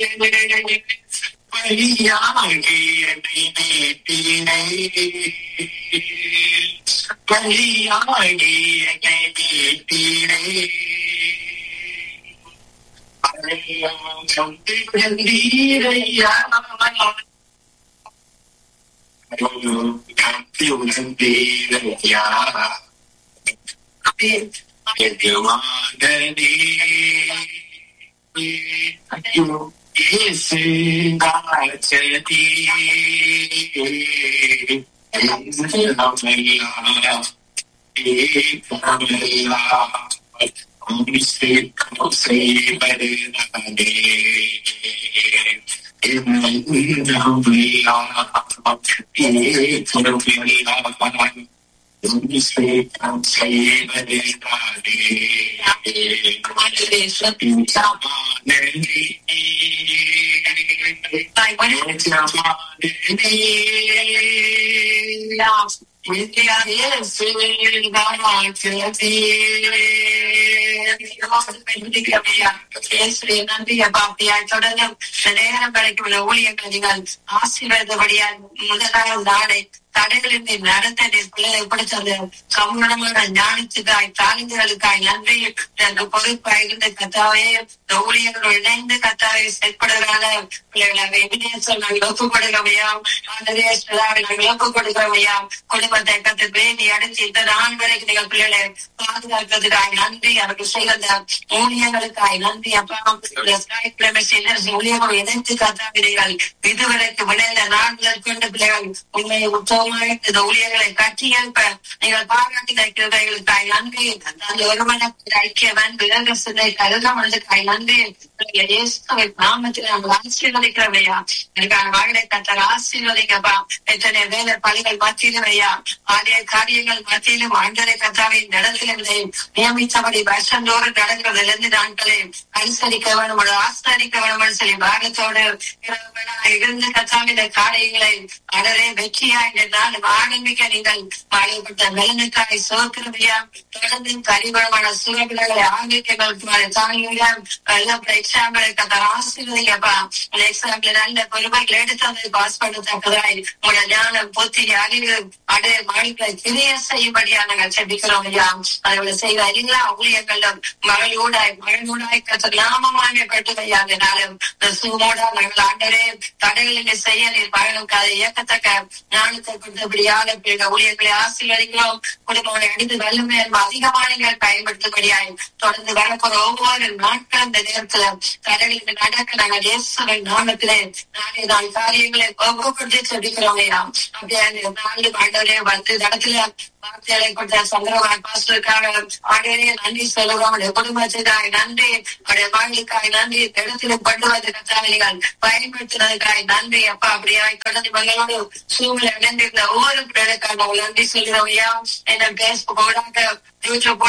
பலியாகி என்னை மீட்டீரே பலியாகி என்னை மீட்டீரே பழையம் சொந்து கண்டீரையா கத்தியுடன் தீரையா எஜமானனே இயேசு ராஜதி ஏகமெல்லாம் ஏகமெல்லாம் அபிஷேகம் செய்வதுதானே ஏகமெல்லாம் அபிஷேகம் செய்வதுதானே ஆசீர்வாதபடியா முதலாவது நாளை தடைகளின்றி நடத்த பிள்ளைகளை எப்படி சொல்ற கவனமான ஞானத்துக்காய் தாழ்ந்துகளுக்காய் நன்றி எனக்கு பொறுப்பாயிருந்த கத்தாவே இந்த ஊழியர்கள் இணைந்து கத்தாவை செயல்படுகிறாங்க பிள்ளைகளை எபினேசர் நாங்கள் ஒப்புக் கொடுக்கவையாம் ஆண்டவே ஸ்ரதாவை நாங்கள் ஒப்புக் கொடுக்கவையாம் குடும்பத்தை கத்து பேணி அடிச்சு இந்த நாள் வரைக்கும் நீங்கள் பிள்ளைகளை பாதுகாக்கிறதுக்காய் நன்றி அவர்கள் செய்த ஊழியர்களுக்காய் நன்றி அப்பா ஊழியர்கள் இணைந்து கத்தாவினைகள் இதுவரைக்கும் விளைந்த நாட்கள் கொண்ட பிள்ளைகள் உண்மையை உற்சவமாக இந்த ஊழியர்களை கட்டி எழுப்ப நீங்கள் பாராட்டி வைக்கிறவர்களுக்காய் நன்றி அந்த ஒருமனத்தில் ஐக்கியவன் விலக சிந்தை கருதமனுக்காய் நன்றி இயேசுவை நாமத்தில் நாங்கள் ஆசீர்வதிக்கிறவையா எனக்கான மகளை கத்தர் ஆசீர்வதிக்கப்பா எத்தனை வேலை பணிகள் மத்தியிலுமையா ஆலய காரியங்கள் மத்தியிலும் ஆண்டரை கத்தாவின் நடத்திலே நியமித்தபடி வருஷந்தோறும் நடக்கிறதிலிருந்து நாட்களை அனுசரிக்க வேணும் ஆசரிக்க வேணும் சொல்லி பாரத்தோடு இருந்து கத்தாவின காரியங்களை அடரே வெற்றியா இந்த நாள் ஆரம்பிக்க நீங்கள் பாடுபட்ட வெள்ளனுக்காய் சோக்கிரமையா தொடர்ந்து கரிபரமான சுரபிள்ளைகளை ஆங்கிலங்களுக்கு தாங்கியா எல்லாம் எக்ஸாம்களை கத்த ஆசீர்வதிங்கப்பா அந்த எக்ஸாம்ல நல்ல பொறுமைகள் எடுத்து அதை பாஸ் பண்ணத்தக்கதாய் உங்களோட ஞானம் புத்தி அறிவு அடைய மாளிகளை தெரிய செய்யும்படியா நாங்கள் செபிக்கிறோம் ஐயா அதை செய்த அறிஞா ஊழியர்களும் மகளூடாய் மகளூடாய் கத்த நாமமாக கட்டுமையா அந்த நாளும் சுமோடா நாங்கள் ஆண்டரே தடைகளில் செய்ய நீர் மகளுக்கு அதை இயக்கத்தக்க ஞானத்தை கொடுத்தபடியாக பிற ஊழியர்களை ஆசீர்வதிக்கிறோம் குடும்பங்களை அடித்து வல்லமையாக அதிகமான நீங்கள் பயன்படுத்தும்படியாய் தொடர்ந்து வரப்போற ஒவ்வொரு நாட்களும் இந்த நேரத்துல தடைகளுக்கு நடக்க நாங்கள் இயேசுவின் நாமத்திலே நாளை நாள் காரியங்களை ஒவ்வொரு சொல்லிக்கிறோம் ஐயா அப்படியே அந்த நாலு ஆண்டவரே வந்து இடத்துல வார்த்தைகளை கொடுத்த சந்திரவான் பாஸ்டருக்காக ஆண்டவரே நன்றி சொல்லுவோம் அவருடைய குடும்பத்துக்காக நன்றி அவருடைய மகளுக்காக நன்றி இடத்துல கொண்டு வந்து கத்தாவிலிகள் பயன்படுத்தினதுக்காக நன்றி அப்பா அப்படியே தொடர்ந்து மகளோடு சூழ்நிலை இணைந்திருந்த ஒவ்வொரு பிள்ளைகளுக்காக நன்றி சொல்கிறோம் ஐயா என்ன பேஸ்புக் ஊடாக யூடியூப்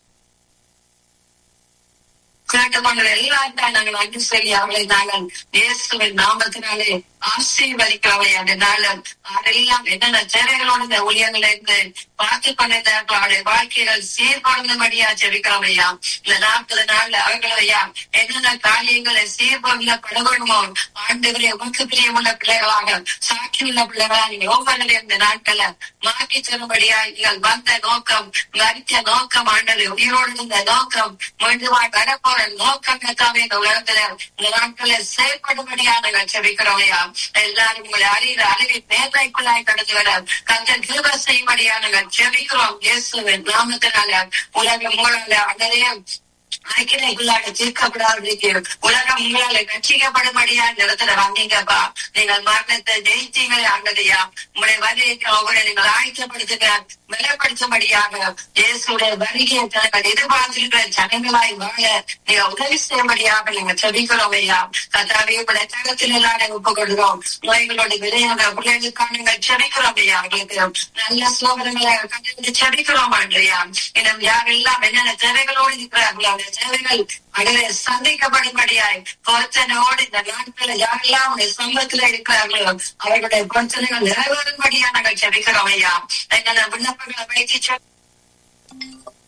கேட்டுக்கொண்ட எல்லாருக்கும் நாங்கள் நன்றி சொல்லி அவளை நாங்கள் இயேசுவின் நாமத்தினாலே ஆசீர்வதிக்கிறவை அந்த நாள் அதெல்லாம் என்னென்ன தேவைகளோடு இந்த ஊழியங்களை இருந்து பார்த்து கொண்டிருந்த அவருடைய வாழ்க்கைகள் சீர்படுந்தபடியா ஜெபிக்கிறவையா இந்த நாற்பது நாள்ல அவர்களையா என்னென்ன காரியங்களை சீர்படுத்த படகணுமோ ஆண்டுகளே உமக்கு பிரியமுள்ள பிள்ளைகளாக சாட்சியுள்ள பிள்ளைகளா நீங்க ஒவ்வொரு இந்த நாட்களை மாற்றி தரும்படியா நீங்கள் வந்த நோக்கம் மறித்த நோக்கம் ஆண்டது உயிரோடு இருந்த நோக்கம் மீண்டுமாய் வரப்போற நோக்கம் கத்தாவே இந்த உலகத்துல இந்த நாட்களை செயல்படும்படியா நாங்கள் ஜெபிக்கிறோமையா எல்லாரும் உங்களை அறிகிற அறிவின் மேன்மைக்குள்ளாய் கடந்து வர கத்தன் கிருப செய்யும்படியா நாங்கள் ஜெபிக்கிறோம் இயேசுவின் நாமத்தினால உலகம் மூலால அனைவரையும் ஐக்கியக்குள்ளாக தீர்க்கப்படாதீங்க உலகம் உங்களால ரட்சிக்கப்படும்படியா இந்த இடத்துல வந்தீங்கப்பா நீங்கள் மரணத்தை ஜெயித்தீங்களே ஆண்டதையா உங்களுடைய வருகைக்கு அவரை நீங்கள் ஆயத்தப்படுத்துங்க பலப்படுத்தும்படியாக இயேசுடைய வருகையை தங்கள் எதிர்பார்த்திருக்கிற ஜனங்களாய் வாழ நீங்க உதவி செய்யும்படியாக நீங்க செபிக்கிறோம் ஐயா கத்தாவே உங்களுடைய தகத்தில் எல்லாரும் ஒப்பு கொடுக்கிறோம் நோய்களோட விளையாட பிள்ளைகளுக்காக நீங்கள் செபிக்கிறோம் ஐயா அவங்களுக்கு நல்ல சோதனைகளை கண்டு செபிக்கிறோம் ஆண்டையா இன்னும் யாரெல்லாம் என்னென்ன தேவைகளோடு இருக்கிறார்களோ அந்த தேவைகள் அடைய சந்திக்கப்படும்படியாய் பொருத்தனோடு இந்த நாட்களில் யாரெல்லாம் உடைய சம்பளத்துல இருக்கிறார்களோ அவர்களுடைய பிரச்சனைகள் நிறைவேறும்படியா நாங்கள் செபிக்கிறோம் ஐயா எங்களை விண்ணப்பங்களை வைத்து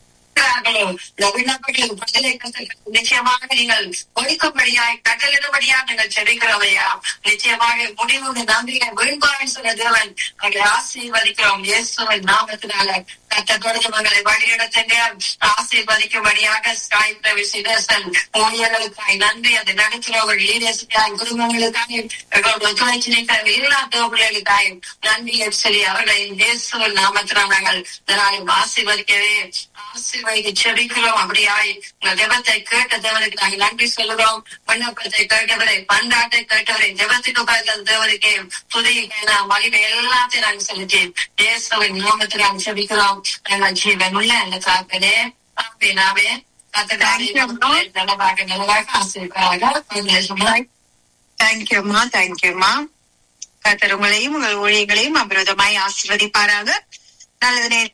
இருக்கிறார்களோ இந்த விண்ணப்பங்களுக்கு பதிலை கத்தர் நிச்சயமாக நீங்கள் ஒடுக்கும்படியாய் கட்டளிடும்படியாக நீங்கள் செபிக்கிறோமையா நிச்சயமாக முடிவு நம்பிக்கை வீண்பாய் சொன்ன தேவன் அவர்களை ஆசீர்வதிக்கிறோம் இயேசுவின் நாமத்தினால கத்த கொடுத்தவங்களை வழிநடத்துங்க ஆசீர்வதிக்கும்படியாக ஸ்காய் பிரவிசிதேசன் ஊழியர்களுக்காய் நன்றி அதை நடத்துகிறவர்கள் லீடர்ஸுக்காய் குடும்பங்களுக்காக எங்களோட ஒத்துழைச்சினைக்காக எல்லா தோப்பிள்ளைகளுக்காய் நன்றி சொல்லி அவர்களை இயேசுவின் நாமத்தினால் நாங்கள் இதனாலும் ஆசீர்வதிக்கவே ஆசீர்வதிக்க செபிக்கிறோம் அப்படியாய் உங்கள் ஜெபத்தை கேட்ட தேவனுக்கு நாங்கள் நன்றி சொல்லுகிறோம் விண்ணப்பத்தை கேட்டவரை பண்டாட்டை கேட்டவரை ஜெபத்துக்கு பார்த்த தேவனுக்கே துதிக்க மகிமை எல்லாத்தையும் நாங்கள் செலுத்தி இயேசுவின் நாமத்தில் நாங்கள் செபிக்கிறோம் எங்கள் ஜீவனுள்ள அந்த காப்பனே ஆமே நல்லதாக நல்லதாக ஆசீர்வாக தேங்க்யூம்மா தேங்க்யூம்மா கத்தர் உங்களையும் உங்கள் ஊழியர்களையும் அபிரதமாய் ஆசீர்வதிப்பாராக நல்லது நே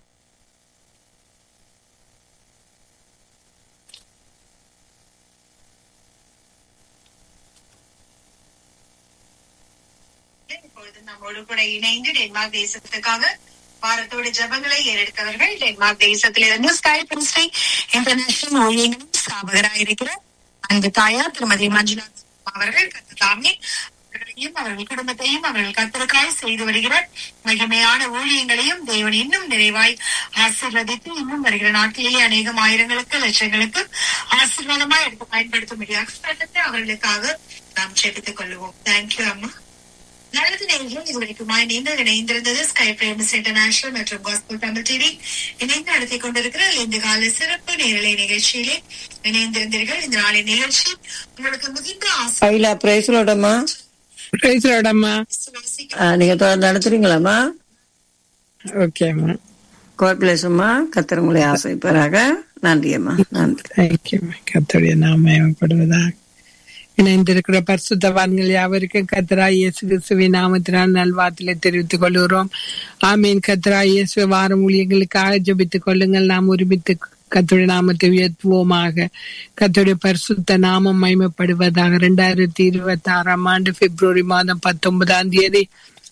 இப்பொழுது நம்மோடு கூட இணைந்து டென்மார்க் தேசத்துக்காக வாரத்தோட ஜபங்களை ஏறெடுத்தவர்கள் டென்மார்க் தேசத்திலிருந்து ஸ்கை பிரின்ஸ்டை இன்டர்நேஷனல் ஊழியர்களும் ஸ்தாபகராக இருக்கிற அன்பு தாயார் திருமதி மஞ்சுளா அவர்கள் கத்துதாமே அவர்களையும் அவர்கள் குடும்பத்தையும் அவர்கள் கத்தருக்காய் செய்து வருகிற மகிமையான ஊழியங்களையும் தேவன் இன்னும் நிறைவாய் ஆசீர்வதித்து இன்னும் வருகிற நாட்களிலே அநேகம் ஆயிரங்களுக்கு லட்சங்களுக்கு ஆசீர்வாதமாய் எடுத்து பயன்படுத்தும்படியாக சட்டத்தை அவர்களுக்காக நாம் செபித்துக் கொள்வோம் தேங்க்யூ அம்மா நல்லது நேர்கள் இதுவரைக்குமாய் நீங்கள் இணைந்திருந்தது ஸ்கை பிரேமஸ் இன்டர்நேஷனல் மற்றும் காஸ்பல் தமிழ் டிவி இணைந்து நடத்தி கொண்டிருக்கிற இந்த கால சிறப்பு நேரலை நிகழ்ச்சியிலே இணைந்திருந்தீர்கள் இந்த நாளின் நிகழ்ச்சி உங்களுக்கு மிகுந்த ஆசை அகிலா பிரைஸ்லோடம்மா பேசுறோடம்மா நீங்க தொடர்ந்து நடத்துறீங்களாம்மா ஓகேம்மா கோட் பிளேஸ்மா கத்தர் உங்களை ஆசைப்பராக நன்றி அம்மா நன்றி தேங்க்யூம்மா கத்தோடைய நாமயப்படுவதாக இணைந்திருக்கிற பரிசுத்தவான்கள் யாவருக்கும் கத்தரா இயேசு கிறிஸ்துவின் நாமத்தினால் நல்வார்த்தையை தெரிவித்துக் கொள்கிறோம் ஆமீன் கத்தரா இயேசு வாரம் ஊழியர்களுக்காக ஜெபித்துக் கொள்ளுங்கள் நாம் ஒருமித்து கத்துடைய நாமத்தை உயர்த்துவோமாக கத்துடைய பரிசுத்த நாமம் மைமைப்படுவதாக இரண்டாயிரத்தி இருபத்தி ஆறாம் ஆண்டு பிப்ரவரி மாதம் பத்தொன்பதாம் தேதி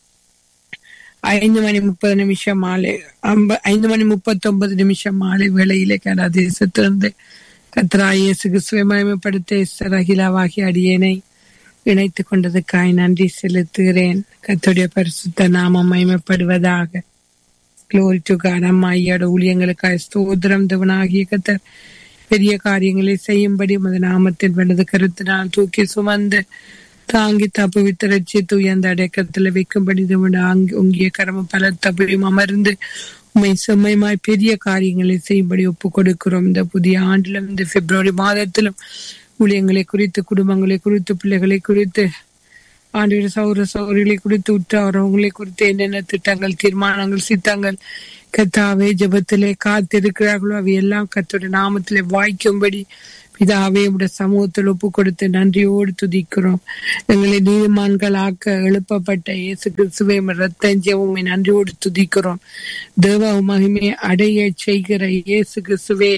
ஐந்து மணி முப்பது நிமிஷம் மாலை ஐம்ப- ஐந்து மணி முப்பத்தி ஒன்பது நிமிஷம் மாலை வேளையிலே கனடா தேசத்திலிருந்து கத்ரா இயேசு கிறிஸ்துவை மகிமைப்படுத்த எஸ்தர் அகிலாவாகி அடியேனை இணைத்துக் கொண்டதுக்காய் நன்றி செலுத்துகிறேன் கத்துடைய பரிசுத்த நாமம் மகிமைப்படுவதாக குளோரி டு காட் அம்மா ஐயோட ஊழியங்களுக்காய் ஸ்தோத்திரம் தேவனாகிய கத்தர் பெரிய காரியங்களை செய்யும்படி உமது நாமத்தின் வலது கருத்தினால் தூக்கி சுமந்து தாங்கி தப்புவித்து ரட்சித்து உயர்ந்த அடக்கத்தில் வைக்கும்படி தேவன் ஆங்கி உங்கிய கரம பல தப்பும் அமர்ந்து உண்மை செம்மையுமாய் பெரிய காரியங்களை செய்யும்படி ஒப்பு கொடுக்கிறோம் இந்த புதிய ஆண்டிலும் இந்த பிப்ரவரி மாதத்திலும் ஊழியங்களை குறித்து குடும்பங்களை குறித்து பிள்ளைகளை குறித்து ஆண்டு சௌர சௌரிகளை குறித்து உற்றவரவங்களை குறித்து என்னென்ன திட்டங்கள் தீர்மானங்கள் சித்தங்கள் கத்தாவே ஜெபத்திலே காத்திருக்கிறார்களோ அவையெல்லாம் கத்தோட நாமத்திலே வாய்க்கும்படி பிதாவே உடைய சமூகத்தில் ஒப்பு கொடுத்து நன்றியோடு துதிக்கிறோம் எங்களை நீதிமான்கள் ஆக்க எழுப்பப்பட்ட இயேசு கிறிஸ்துவை ரத்தஞ்சவும் நன்றியோடு துதிக்கிறோம் தேவ மகிமை அடைய செய்கிற இயேசு கிறிஸ்துவே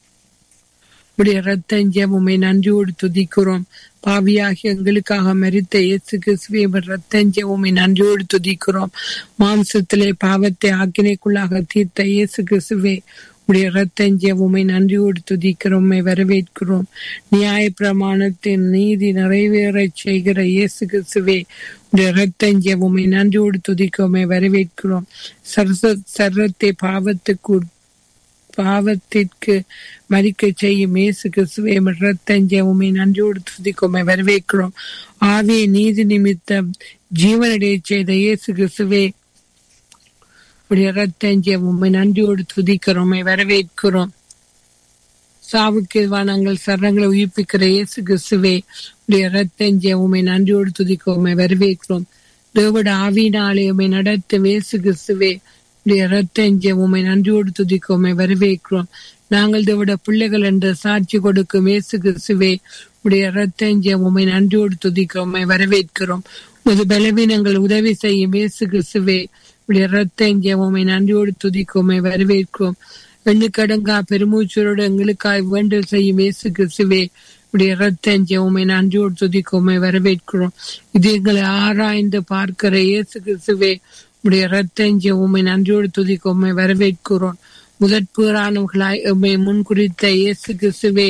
உடைய ரத்தஞ்சம் உம்மை நன்றியோடு துதிக்கிறோம் பாவியாகி எங்களுக்காக மரித்த இயேசு கிறிஸ்துவே ரத்தஞ்சம் உம்மை நன்றியோடு துதிக்கிறோம் மாம்சத்திலே பாவத்தை ஆக்கினைக்குள்ளாக தீர்த்த இயேசு கிறிஸ்துவே உடைய ரத்தஞ்சம் உம்மை நன்றியோடு துதிக்கிறோம் உம்மை வரவேற்கிறோம் நியாய பிரமாணத்தின் நீதி நிறைவேறச் செய்கிற இயேசு கிறிஸ்துவே உடைய ரத்தஞ்சம் உம்மை நன்றியோடு துதிக்க உம்மை வரவேற்கிறோம் சரச சரத்தை பாவத்துக்கு பாவத்திற்கு மறிக்க செய்யும் இயேசு கிறிஸ்துவை ரத்தஞ்சவுமை நன்றியோடு துதிக்குமை வரவேற்கிறோம் ஆவிய நீதி நிமித்தம் ஜீவனடைய செய்த இயேசு கிறிஸ்துவே உடைய ரத்தஞ்சம் உண்மை நன்றியோடு துதிக்கிறோம் வரவேற்கிறோம் சாவுக்கு நாங்கள் சரணங்களை உயிர்ப்பிக்கிற இயேசு கிறிஸ்துவே உடைய ரத்தஞ்சம் உண்மை நன்றியோடு துதிக்க உண்மை வரவேற்கிறோம் தேவட ஆவியினாலே உண்மை நடத்தும் இயேசு கிறிஸ்துவே உடைய ரத்தஞ்சம் உண்மை நன்றியோடு துதிக்க உண்மை வரவேற்கிறோம் நாங்கள் தேவட பிள்ளைகள் என்ற சாட்சி கொடுக்கும் இயேசு கிறிஸ்துவே உடைய ரத்தஞ்சம் உண்மை நன்றியோடு துதிக்க உண்மை வரவேற்கிறோம் உமது பலவீனங்கள் உதவி செய்யும் இயேசு கிறிஸ்துவே உடைய ரத்தஞ்சம் உண்மை நன்றியோடு துதிக்க உண்மை வரவேற்கிறோம் எண்ணுக்கடங்கா பெருமூச்சரோடு எங்களுக்காய் வேண்டல் செய்யும் இயேசு கிறிஸ்துவே உடைய ரத்தஞ்சம் உண்மை நன்றியோடு துதிக்க உண்மை வரவேற்கிறோம் இது எங்களை ஆராய்ந்து பார்க்கிற இயேசு கிறிஸ்துவே உடைய ரத்தஞ்சம் உண்மை நன்றியோடு துதிக்க உண்மை வரவேற்கிறோம் முதற்பேறானவர்களாய் எம்மை முன்குறித்த இயேசு கிறிஸ்துவே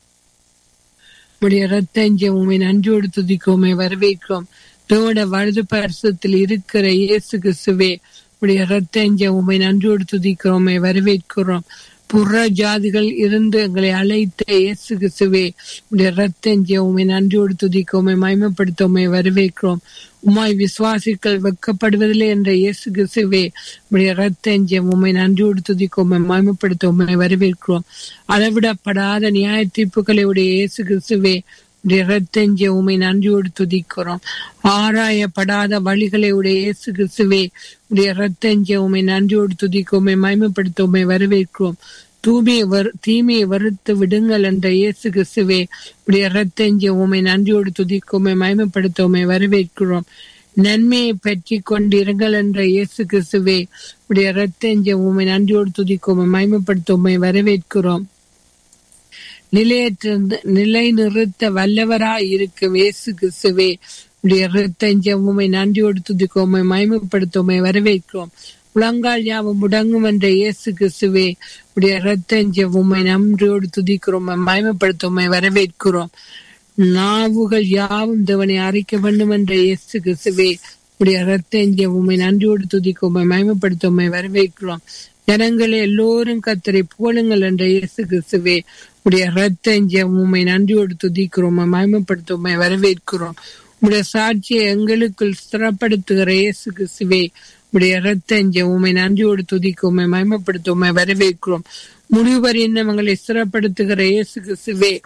உடைய ரத்தஞ்சம் உண்மை நன்றியோடு துதிக்கோமே வரவேற்கிறோம் தோட வலது பரிசத்தில் இருக்கிற இயேசு கிறிஸ்துவே உடைய ரத்தஞ்சம் உண்மை நன்றியோடு துதிக்கிறோமே வரவேற்கிறோம் புற ஜாதிகள் இருந்து எங்களை அழைத்த இயேசு கிறிஸ்துவே உடைய ரத்தஞ்சம் உண்மை நன்றியோடு துதிக்கோமே மயமப்படுத்தோமே வரவேற்கிறோம் உமாய் விசுவாசிகள் வெக்கப்படுவதில்லை என்ற இயேசு கிறிஸ்துவே உடைய ரத்தஞ்சம் உண்மை நன்றியோடு துதிக்கோமே மயமப்படுத்தோமே வரவேற்கிறோம் அளவிடப்படாத நியாய தீர்ப்புகளை உடைய இயேசு கிறிஸ்துவே உடைய ரத்தஞ்ச உமை நன்றியோடு துதிக்கிறோம் ஆராயப்படாத வழிகளை உடைய இயேசு கிறிஸ்துவே உடைய ரத்தஞ்ச உமை நன்றியோடு துதிக்கோமே மயமப்படுத்தோமே வரவேற்கிறோம் தூய்மையை வரு தீமையை வறுத்து விடுங்கள் என்ற இயேசு கிறிஸ்துவே உடைய ரத்தஞ்ச உமை நன்றியோடு துதிக்கோமே மயமப்படுத்தோமே வரவேற்கிறோம் நன்மையை பற்றி கொண்டிருங்கள் என்ற இயேசு கிறிஸ்துவே உடைய ரத்தஞ்ச உமை நன்றியோடு துதிக்கோமே மயமப்படுத்தோமே வரவேற்கிறோம் நிலையற்ற நிலை நிறுத்த வல்லவராய் இருக்கும் இயேசு கிறிஸ்துவே உடைய ரத்தஞ்சம் உமை நன்றியோடு துதிக்கோமை மயமப்படுத்தோமை வரவேற்கிறோம் முழங்கால் யாவும் முடங்கும் என்ற இயேசு கிறிஸ்துவே உடைய ரத்தஞ்சம் உமை நன்றியோடு துதிக்கிறோம் மயமப்படுத்தோமை வரவேற்கிறோம் நாவுகள் யாவும் தேவனை அறிக்க வேண்டும் என்ற இயேசு கிறிஸ்துவே உடைய ரத்தஞ்சம் உமை நன்றியோடு துதிக்கோமை மயமப்படுத்தோமை வரவேற்கிறோம் ஜனங்களே எல்லோரும் கத்தரை போலுங்கள் என்ற இயேசு கிறிஸ்துவே உடைய ரத்தஞ்ச உண்மை நன்றியோடு துதிக்கிறோம் மயமப்படுத்துவோம் வரவேற்கிறோம் உடைய சாட்சியை எங்களுக்குள் ஸ்திரப்படுத்துகிற இயேசு கிறிஸ்துவே உடைய ரத்தஞ்ச உண்மை நன்றியோடு துதிக்கும் மயமப்படுத்துவோம் வரவேற்கிறோம் முடிவரை எங்களை ஸ்திரப்படுத்துகிற இயேசு கிறிஸ்துவே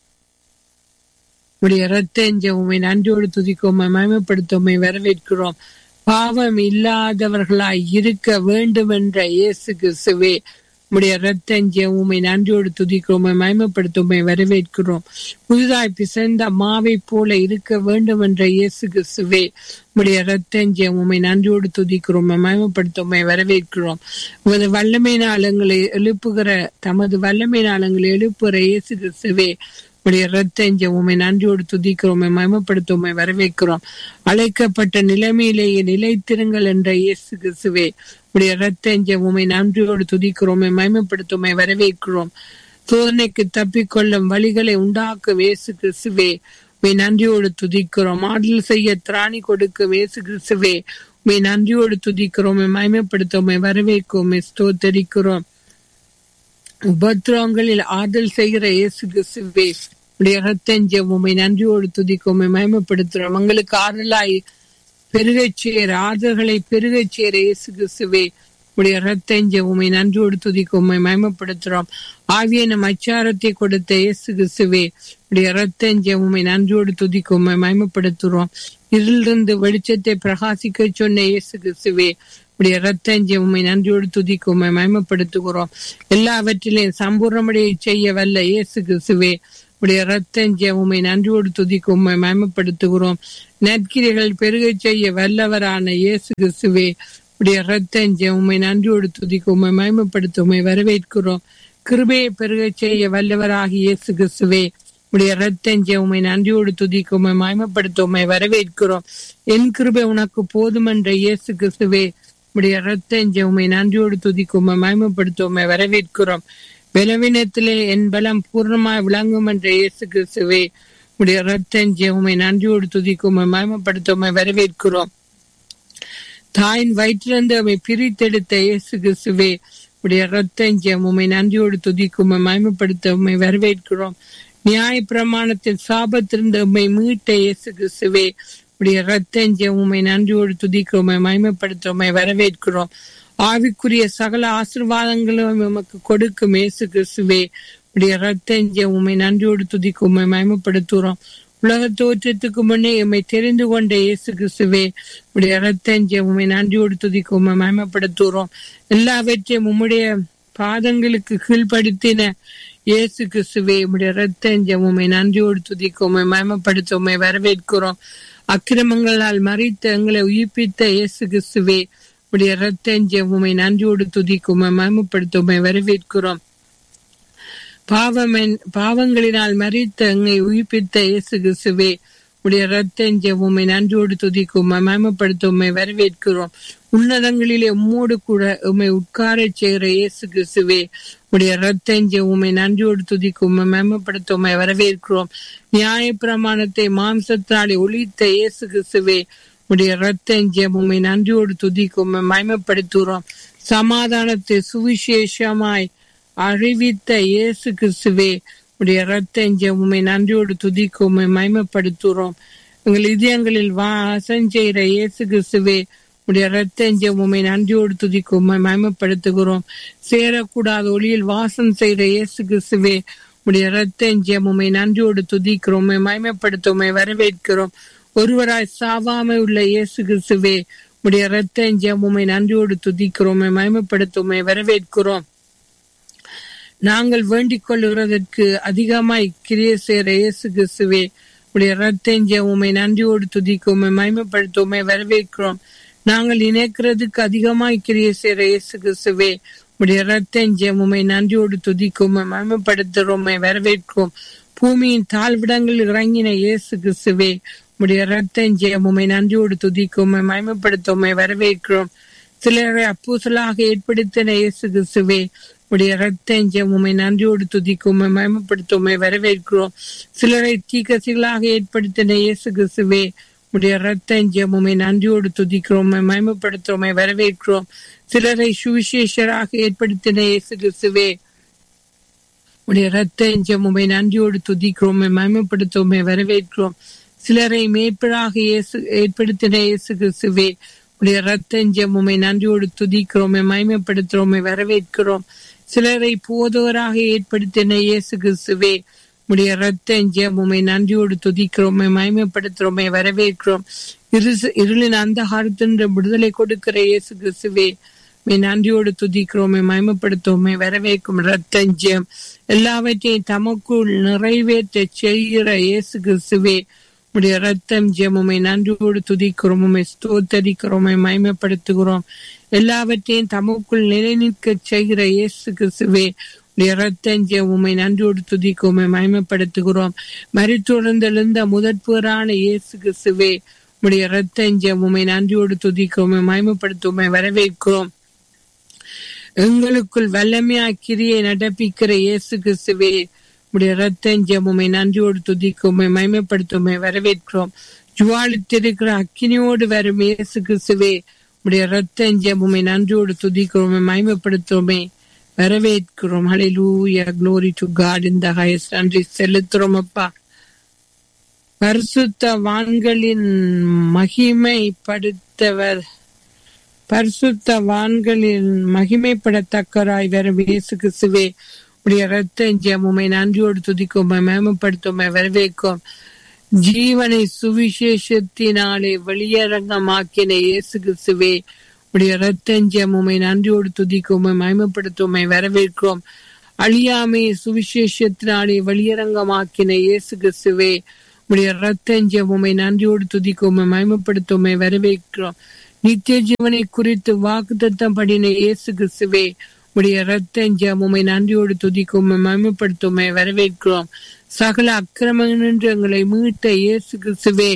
உடைய ரத்தஞ்ச உண்மை நன்றியோடு துதிக்கும் மயமப்படுத்துவோம் வரவேற்கிறோம் பாவம் இல்லாதவர்களாய் இருக்க வேண்டும் என்ற இயேசு கிறிஸ்துவே உடைய ரத்தஞ்ச உண்மை நன்றியோடு துதிக்கிறோம் மயமப்படுத்துமை வரவேற்கிறோம் புதிதாய் பிசைந்த மாவை போல இருக்க வேண்டும் என்ற இயேசு கிறிஸ்துவே உடைய ரத்தஞ்ச உண்மை நன்றியோடு துதிக்கிறோம் மயமப்படுத்துமை வரவேற்கிறோம் உமது வல்லமை நாளங்களை எழுப்புகிற தமது வல்லமை நாளங்களை எழுப்புகிற இயேசு கிறிஸ்துவே உடைய ரத்தஞ்ச உண்மை நன்றியோடு துதிக்கிறோம் மயமப்படுத்துமை வரவேற்கிறோம் அழைக்கப்பட்ட நிலைமையிலேயே நிலைத்திருங்கள் என்ற இயேசு கிறிஸ்துவே உடைய ரத்தஞ்ச உண்மை நன்றியோடு துதிக்கிறோமே மயமப்படுத்துமை வரவேற்கிறோம் சோதனைக்கு தப்பிக்கொள்ளும் வழிகளை உண்டாக்கும் இயேசு கிறிஸ்துவே உமை நன்றியோடு துதிக்கிறோம் ஆடல் செய்ய திராணி கொடுக்கும் இயேசு கிறிஸ்துவே உமை நன்றியோடு துதிக்கிறோம் மயமப்படுத்தோமை வரவேற்கும் ஸ்தோத்தரிக்கிறோம் உபத்திரவங்களில் ஆதல் செய்கிற இயேசு கிறிஸ்துவே உடைய ரத்தஞ்ச உண்மை நன்றியோடு துதிக்கும் மயமப்படுத்துறோம் உங்களுக்கு ஆறுதலாய் பெருகச் சேர் ஆறுதல்களை பெருகச் சேர இயேசு கிறிஸ்துவே உடைய ரத்தஞ்ச உண்மை நன்றியோடு துதிக்கும் மயமப்படுத்துறோம் ஆவிய நம் அச்சாரத்தை கொடுத்த இயேசு கிறிஸ்துவே உடைய ரத்தஞ்ச உண்மை நன்றியோடு துதிக்கும் மயமப்படுத்துறோம் இருளிருந்து வெளிச்சத்தை பிரகாசிக்க சொன்ன இயேசு கிறிஸ்துவே உடைய ரத்தஞ்ச உண்மை நன்றியோடு துதிக்கும் மயமப்படுத்துகிறோம் எல்லாவற்றிலையும் சம்பூர்ணமடைய செய்ய வல்ல இயேசு கிறிஸ்துவே உடைய ரத்தஞ்ச உண்மை நன்றியோடு துதிக்கும் மயமப்படுத்துகிறோம் நற்கிரைகள் பெருகச் செய்ய வல்லவரான இயேசு கிறிஸ்துவே உடைய ரத்தஞ்ச உண்மை நன்றியோடு துதிக்கும் மயமப்படுத்துமை வரவேற்கிறோம் கிருபையை பெருகச் செய்ய வல்லவராகி இயேசு கிறிஸ்துவே உடைய ரத்தஞ்ச உண்மை நன்றியோடு துதிக்கும் மயமப்படுத்துமை வரவேற்கிறோம் என் கிருபை உனக்கு போதுமென்ற இயேசு கிறிஸ்துவே உடைய ரத்தஞ்ச உண்மை நன்றியோடு துதிக்கும் மயமப்படுத்துமை வரவேற்கிறோம் பலவீனத்திலே என் பலம் பூர்ணமாய் விளங்கும் என்ற இயேசு கிறிஸ்துவே உடைய ரத்தஞ்ச உண்மை நன்றியோடு துதிக்கும் மயமப்படுத்துமை வரவேற்கிறோம் தாயின் வயிற்றிலிருந்து அவை பிரித்தெடுத்த இயேசு கிறிஸ்துவே உடைய ரத்தஞ்ச உண்மை நன்றியோடு துதிக்கும் மயமப்படுத்த உண்மை வரவேற்கிறோம் நியாய பிரமாணத்தில் சாபத்திலிருந்து உண்மை மீட்ட இயேசு கிறிஸ்துவே உடைய ரத்தஞ்ச உண்மை நன்றியோடு துதிக்கும் மயமப்படுத்த உண்மை வரவேற்கிறோம் ஆவிக்குரிய சகல ஆசிர்வாதங்களும் உமக்கு கொடுக்கும் இயேசு கிறிஸ்துவே உடைய ரத்தஞ்ச உண்மை நன்றியோடு துதிக்கும் உண்மை மயமப்படுத்துகிறோம் உலக தோற்றத்துக்கு முன்னே எம்மை தெரிந்து கொண்ட இயேசு கிறிஸ்துவே உடைய ரத்தஞ்ச உண்மை நன்றியோடு துதிக்கும் உண்மை மயமப்படுத்துகிறோம் எல்லாவற்றையும் உம்முடைய பாதங்களுக்கு கீழ்ப்படுத்தின இயேசு கிறிஸ்துவே உடைய ரத்தஞ்ச உண்மை நன்றியோடு துதிக்கும் உண்மை மயமப்படுத்த உண்மை வரவேற்கிறோம் அக்கிரமங்களால் மறித்த எங்களை உயிர்ப்பித்த இயேசு கிறிஸ்துவே உடைய ரத்தஞ்ச உண்மை நன்றியோடு துதிக்கும் மயமப்படுத்த உண்மை வரவேற்கிறோம் பாவமென் பாவங்களினால் மறித்த எங்களை உயிர்ப்பித்த இயேசு கிறிஸ்துவே உடைய ரத்தஞ்ச உண்மை நன்றியோடு துதிக்கும் மயமப்படுத்த உண்மை வரவேற்கிறோம் உன்னதங்களிலே உம்மோடு கூட உண்மை உட்காரச் செய்கிற இயேசு கிறிஸ்துவே உடைய ரத்தஞ்ச உண்மை நன்றியோடு துதிக்கும் மயமப்படுத்த உண்மை வரவேற்கிறோம் நியாய பிரமாணத்தை மாம்சத்தாலே ஒழித்த இயேசு கிறிஸ்துவே உடைய ரத்தஞ்ச உண்மை நன்றியோடு துதிக்கும் மயமப்படுத்துகிறோம் சமாதானத்தை சுவிசேஷமாய் அறிவித்த இயேசு கிறிஸ்துவே உடைய ரத்தஞ்ச உண்மை நன்றியோடு துதிக்கும் உம்மை மகிமைப்படுத்துகிறோம் எங்கள் இதயங்களில் வாசம் செய்கிற இயேசு கிறிஸ்துவே உடைய ரத்தஞ்ச உண்மை நன்றியோடு துதிக்கும் உம்மை மகிமைப்படுத்துகிறோம் சேரக்கூடாத ஒளியில் வாசம் செய்கிற இயேசு கிறிஸ்துவே உடைய ரத்தஞ்ச உண்மை நன்றியோடு துதிக்கிறோம் உம்மை மகிமைப்படுத்த உம்மை வரவேற்கிறோம் ஒருவராய் சாவாமை உள்ள இயேசு கிறிஸ்துவே உடைய ரத்தஞ்ச உண்மை நன்றியோடு துதிக்கிறோம் உம்மை மகிமைப்படுத்த உம்மை வரவேற்கிறோம் நாங்கள் வேண்டிக் கொள்ளுகிறதற்கு அதிகமாய் கிரிய சேர இயேசு கிறிஸ்துவே உடைய ரத்தஞ்ச உண்மை நன்றியோடு துதிக்கும் உம்மை மகிமைப்படுத்த உம்மை வரவேற்கிறோம் நாங்கள் நினைக்கிறதுக்கு அதிகமாய் கிரிய சேர இயேசு கிறிஸ்துவே உடைய ரத்தஞ்ச உண்மை நன்றியோடு துதிக்கும் உம்மை மகிமைப்படுத்துகிறோம் உம்மை வரவேற்கிறோம் பூமியின் தாழ்விடங்களில் இறங்கின இயேசு கிறிஸ்துவே உடைய ரத்தஞ்ச உண்மை நன்றியோடு துதிக்கும் உம்மை மகிமைப்படுத்த உம்மை வரவேற்கிறோம் சிலரை அப்பூசலாக ஏற்படுத்தின இயேசு கிறிஸ்துவே உடைய ரத்தஞ்ச உண்மை நன்றியோடு துதிக்கும் உம்மை மயமப்படுத்த உண்மை வரவேற்கிறோம் சிலரை தீக்கசிகளாக ஏற்படுத்தின இயேசு கிறிஸ்துவே உடைய ரத்தஞ்ச உண்மை நன்றியோடு துதிக்கிறோம் உம்மை மயமப்படுத்த உண்மை வரவேற்கிறோம் சிலரை சுவிசேஷராக ஏற்படுத்தின இயேசு கிறிஸ்துவே உடைய ரத்தஞ்ச உண்மை நன்றியோடு துதிக்கிறோம் உம்மை மயமப்படுத்த உண்மை வரவேற்கிறோம் சிலரை மேய்ப்பராக இயேசு ஏற்படுத்தின இயேசு கிறிஸ்துவே உடைய ரத்தஞ்சம் உண்மை நன்றியோடு துதிக்கிறோம் மயமைப்படுத்துறோம் வரவேற்கிறோம் சிலரை போதவராக ஏற்படுத்தின இயேசு கிறிஸ்துவே உடைய ரத்தஞ்சம் உண்மை நன்றியோடு துதிக்கிறோம் மயமைப்படுத்துறோம் வரவேற்கிறோம் இரு இருளின் அந்த காலத்தின்ற விடுதலை கொடுக்கிற இயேசு கிறிஸ்துவே மே நன்றியோடு துதிக்கிறோமே மயமப்படுத்துவோமே வரவேற்கும் ரத்தஞ்சம் எல்லாவற்றையும் தமக்குள் நிறைவேற்ற செய்கிற இயேசு கிறிஸ்துவே உடைய ரத்தம் ஜெமுமை நன்றியோடு துதிக்கிறோம் உண்மை ஸ்தோத்தரிக்கிறோம் மயமப்படுத்துகிறோம் எல்லாவற்றையும் தமக்குள் நிலைநிற்க செய்கிற இயேசு கிறிஸ்துவே உடைய ரத்தஞ்ச உண்மை நன்றியோடு துதிக்கும் மயமப்படுத்துகிறோம் மறித்தொடர்ந்தெழுந்த முதற்பேரான இயேசு கிறிஸ்துவே உடைய ரத்தஞ்ச உண்மை நன்றியோடு துதிக்கும் மயமப்படுத்தும் வரவேற்கிறோம் எங்களுக்குள் வல்லமையா கிரியை நடப்பிக்கிற இயேசு கிறிஸ்துவே உடைய ரத்தஞ்சம் உண்மை நன்றியோடு துதிக்கும் உண்மை மயமைப்படுத்தும் வரவேற்கிறோம் ஜுவாலித்திருக்கிற அக்கினியோடு வரும் இயேசு கிறிஸ்துவே உடைய ரத்தஞ்சம் உண்மை நன்றியோடு துதிக்கிறோம் மயமைப்படுத்துவோமே வரவேற்கிறோம் ஹalleluya glory to god in the highest நன்றி செலுத்துறோம் அப்பா பரிசுத்த வான்களின் மகிமைப்படுத்தவர் பரிசுத்த வான்களின் மகிமைப்படத்தக்கராய் வரும் இயேசு கிறிஸ்துவே உடைய ரத்தஞ்சம் உண்மை நன்றியோடு துதிக்கும் மேம்படுத்தும் வரவேற்கும் ஜீவனை சுவிசேஷத்தினாலே வெளியரங்கமாக்கின இயேசு கிறிஸ்துவே உடைய ரத்தஞ்சம் உண்மை நன்றியோடு துதிக்கும் மயமப்படுத்தும் வரவேற்கிறோம் அழியாமை சுவிசேஷத்தினாலே வெளியரங்கமாக்கின இயேசு கிறிஸ்துவே உடைய ரத்தஞ்சம் உண்மை நன்றியோடு துதிக்கும் மயமப்படுத்தும் வரவேற்கிறோம் நித்திய ஜீவனை குறித்து வாக்குத்தத்தம் படின இயேசு கிறிஸ்துவே உடைய ரத்தஞ்சம் உண்மை நன்றியோடு துதிக்கும் மயமப்படுத்தும் வரவேற்கிறோம் சகல அக்கிரமங்கள் எங்களை மீட்ட இயேசு கிறிஸ்துவே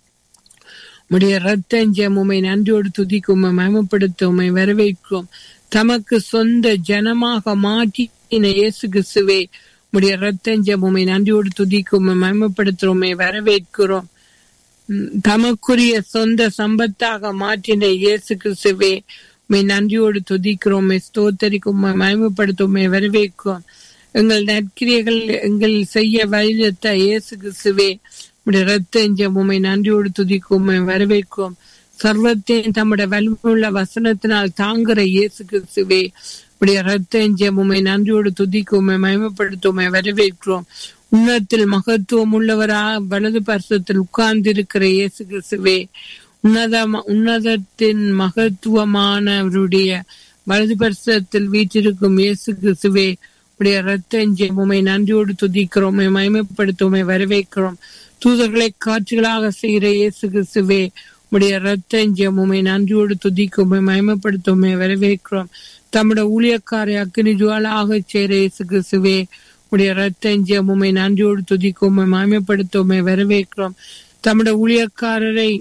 உடைய ரத்தஞ்சம் உண்மை நன்றியோடு துதிக்கும் மயமப்படுத்தும் வரவேற்கிறோம் தமக்கு சொந்த ஜனமாக மாற்றின இயேசு கிறிஸ்துவே உடைய ரத்தஞ்சம் உண்மை நன்றியோடு துதிக்கும் மயமப்படுத்துறோமே வரவேற்கிறோம் தமக்குரிய சொந்த சம்பத்தாக மாற்றின இயேசு கிறிஸ்துவே உண்மை நன்றியோடு துதிக்கிறோம் ஸ்தோத்தரிக்கும் மயமப்படுத்தும் வரவேற்கும் எங்கள் நற்கிரியர்கள் எங்கள் செய்ய வழித்த இயேசு கிறிஸ்துவே உடைய ரத்தஞ்சம் உண்மை நன்றியோடு துதிக்கும் வரவேற்கும் சர்வத்தையும் தம்முடைய வலிமையுள்ள வசனத்தினால் தாங்குற இயேசு கிறிஸ்துவே உடைய ரத்தஞ்சம் உண்மை நன்றியோடு துதிக்கும் மயமப்படுத்தும் வரவேற்கிறோம் உன்னத்தில் மகத்துவம் உள்ளவரா வலது பரிசத்தில் உட்கார்ந்திருக்கிற இயேசு கிறிஸ்துவே உன்னத உன்னதத்தின் மகத்துவமானவருடைய வலது பரிசத்தில் வீற்றிருக்கும் இயேசு கிறிஸ்துவே உடைய ரத்தஞ்சம் உண்மை நன்றியோடு துதிக்கிறோம் மயமப்படுத்தும் வரவேற்கிறோம் தூதர்களை காட்சிகளாக செய்கிற இயேசு கிறிஸ்துவே உடைய ரத்தஞ்சம் உண்மை நன்றியோடு துதிக்கும் மயமப்படுத்தும் வரவேற்கிறோம் தம்முடைய ஊழியக்காரை அக்னி ஜுவாலாக செய்கிற இயேசு கிறிஸ்துவே உடைய ரத்தஞ்சம் உண்மை நன்றியோடு துதிக்கும் மயமப்படுத்தும் வரவேற்கிறோம் தம்முடைய ஊழியக்காரரை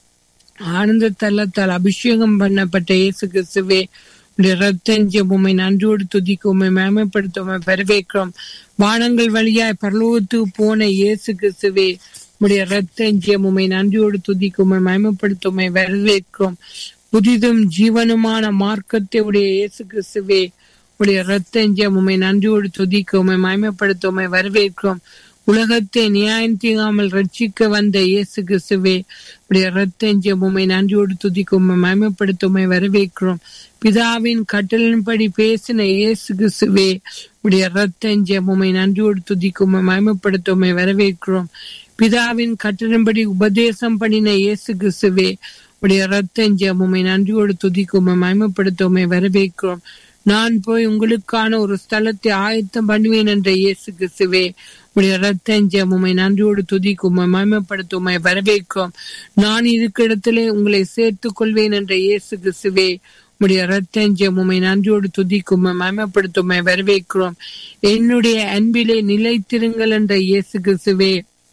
ஆனந்த தள்ளத்தால் அபிஷேகம் பண்ணப்பட்ட இயேசு கிறிஸ்துவே உடைய ரத்தஞ்சம் உண்மை நன்றியோடு துதிக்கும் உண்மை மேம்படுத்த உண்மை வரவேற்கிறோம் வானங்கள் வழியாய் பரலோகத்துக்கு போன இயேசு கிறிஸ்துவே உடைய ரத்தஞ்சம் உண்மை நன்றியோடு துதிக்கும் உண்மை மேம்படுத்த உண்மை வரவேற்கிறோம் புதிதும் ஜீவனுமான மார்க்கத்தை உடைய இயேசு கிறிஸ்துவே உடைய ரத்தஞ்சம் உண்மை நன்றியோடு துதிக்க உண்மை மயமப்படுத்த உண்மை வரவேற்கிறோம் உலகத்தை நியாயம் தீங்காமல் ரட்சிக்க வந்த இயேசு கிறிஸ்துவே உடைய ரத்தஞ்சம் உண்மை நன்றியோடு துதிக்க உண்மை மயமப்படுத்த உண்மை வரவேற்கிறோம் பிதாவின் கட்டளின்படி பேசின இயேசு கிறிஸ்துவே உடைய ரத்தஞ்சம் உண்மை நன்றியோடு துதிக்க உண்மை மயமப்படுத்த உண்மை வரவேற்கிறோம் பிதாவின் கட்டளின்படி உபதேசம் பண்ணின இயேசு கிறிஸ்துவே உடைய ரத்தஞ்சம் உண்மை நன்றியோடு துதிக்க உண்மை மயமப்படுத்த உண்மை வரவேற்கிறோம் நான் போய் உங்களுக்கான ஒரு ஸ்தலத்தை ஆயத்தம் பண்ணுவேன் என்ற இயேசு கிறிஸ்துவே உடைய ரத்தஞ்சம் உண்மை நன்றியோடு துதிக்கும் உம்மை மயமப்படுத்த உண்மை வரவேற்கும் நான் இருக்கிற இடத்திலே உங்களை சேர்த்துக் கொள்வேன் என்ற இயேசு கிறிஸ்துவே உடைய ரத்தஞ்சம் உண்மை நன்றியோடு துதிக்கும் உம்மை மயமப்படுத்த உண்மை வரவேற்கிறோம் என்னுடைய அன்பிலே நிலைத்திருங்கள் என்ற இயேசு கிறிஸ்துவே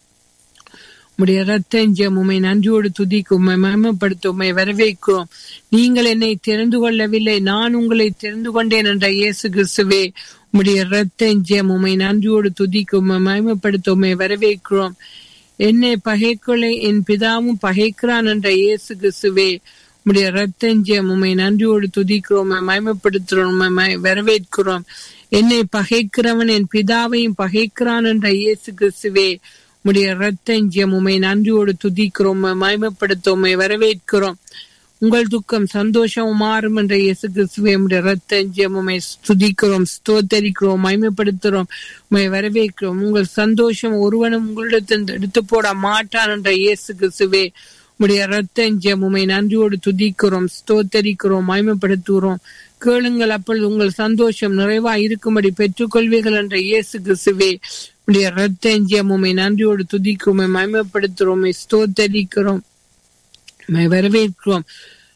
உம்முடைய ரத்தஞ்சம் உம்மை நன்றியோடு துதிக்கும் உம்மை மயமப்படுத்த உம்மை வரவேற்கிறோம் நீங்கள் என்னை தெரிந்து கொள்ளவில்லை நான் உங்களை தெரிந்து கொண்டேன் என்ற இயேசு கிறிஸ்துவே உம்முடைய ரத்தஞ்சம் உம்மை நன்றியோடு துதிக்கும் உம்மை மயமப்படுத்த உம்மை வரவேற்கிறோம் என்னை பகைக்கொலை என் பிதாவும் பகைக்கிறான் என்ற இயேசு கிறிஸ்துவே உம்முடைய ரத்தஞ்சம் உம்மை நன்றியோடு துதிக்கிறோம் உம்மை மயமப்படுத்துகிறோம் உம்மை மய- வரவேற்கிறோம் என்னை பகைக்கிறவன் என் பிதாவையும் பகைக்கிறான் என்ற இயேசு கிறிஸ்துவே உம்முடைய ரத்தஞ்சம் உம்மை நன்றியோடு துதிக்கிறோம் உம்மை மகிமைப்படுத்த உம்மை வரவேற்கிறோம் உங்கள் துக்கம் சந்தோஷம் மாறும் என்ற இயேசு கிறிஸ்துவே உம்முடைய ரத்தஞ்சம் உம்மை துதிக்கிறோம் ஸ்தோத்தரிக்கிறோம் மகிமைப்படுத்துகிறோம் உம்மை வரவேற்கிறோம் உங்கள் சந்தோஷம் ஒருவனும் உங்களிடத்தில் எடுத்து போட மாட்டான் என்ற இயேசு கிறிஸ்துவே உம்முடைய ரத்தஞ்சம் உம்மை நன்றியோடு துதிக்கிறோம் ஸ்தோத்தரிக்கிறோம் மகிமைப்படுத்துகிறோம் கேளுங்கள் அப்பொழுது உங்கள் சந்தோஷம் நிறைவாய் இருக்கும்படி பெற்றுக்கொள்வீர்கள் என்ற இயேசு கிறிஸ்துவே உடைய ரத்தஞ்சம் உம்மை நன்றியோடு துதிக்கும் உம்மை மகிமைப்படுத்துகிறோம் உம்மை ஸ்தோத்தரிக்கிறோம் உம்மை வரவேற்கிறோம்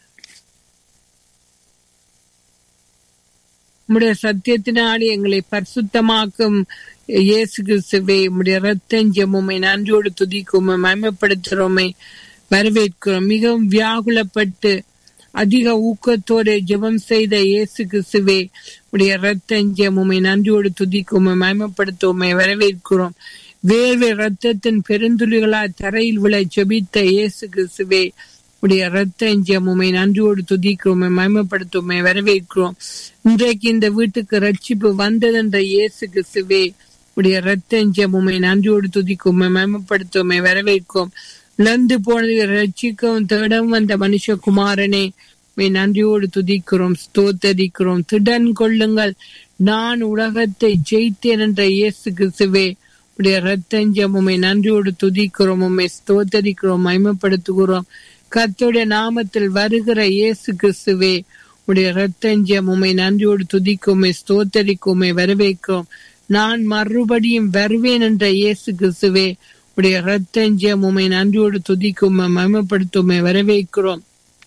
உம்முடைய சத்தியத்தினாலே எங்களை பரிசுத்தமாக்கும் இயேசு கிறிஸ்துவே உம்முடைய ரத்தஞ்சம் உம்மை நன்றியோடு துதிக்கும் உம்மை மகிமைப்படுத்துகிறோமை வரவேற்கிறோம் மிகவும் வியாகுலப்பட்டு அதிக ஊக்கத்தோடு ஜெபம் செய்த இயேசு கிறிஸ்துவே உடைய ரத்தஞ்சம் உம்மை நன்றியோடு துதிக்கும் உம்மை மகிமைப்படுத்த உம்மை வரவேற்கிறோம் வேர்வை ரத்தத்தின் பெருந்துளிகளாய் தரையில் விழ ஜெபித்த இயேசு கிறிஸ்துவே உடைய ரத்தஞ்சம் உம்மை நன்றியோடு துதிக்கிறோம் உம்மை மகிமைப்படுத்த உம்மை வரவேற்கிறோம் இன்றைக்கு இந்த வீட்டுக்கு ரட்சிப்பு வந்ததென்ற இயேசு கிறிஸ்துவே உடைய ரத்தஞ்சம் உம்மை நன்றியோடு துதிக்கும் உம்மை மகிமைப்படுத்த உம்மை வரவேற்கும் இழந்து போனதை ரட்சிக்கவும் தேடவும் வந்த மனுஷகுமாரனே உம்மை நன்றியோடு துதிக்கிறோம் ஸ்தோத்தரிக்கிறோம் திடன் கொள்ளுங்கள் நான் உலகத்தை ஜெயித்தேன் என்ற இயேசு கிறிஸ்துவே உடைய ரத்தஞ்சம் உம்மை நன்றியோடு துதிக்கிறோம் உம்மை ஸ்தோத்தரிக்கிறோம் மகிமைப்படுத்துகிறோம் கர்த்தருடைய நாமத்தில் வருகிற இயேசு கிறிஸ்துவே உடைய ரத்தஞ்சம் உம்மை நன்றியோடு துதிக்கும் உம்மை ஸ்தோத்தரிக்கும் உம்மை வரவேற்கும் நான் மறுபடியும் வருவேன் என்ற இயேசு கிறிஸ்துவே உடைய ரத்தஞ்சம் உம்மை நன்றியோடு துதிக்கும் உம்மை மகிமைப்படுத்தும் உம்மை வரவேற்கிறோம்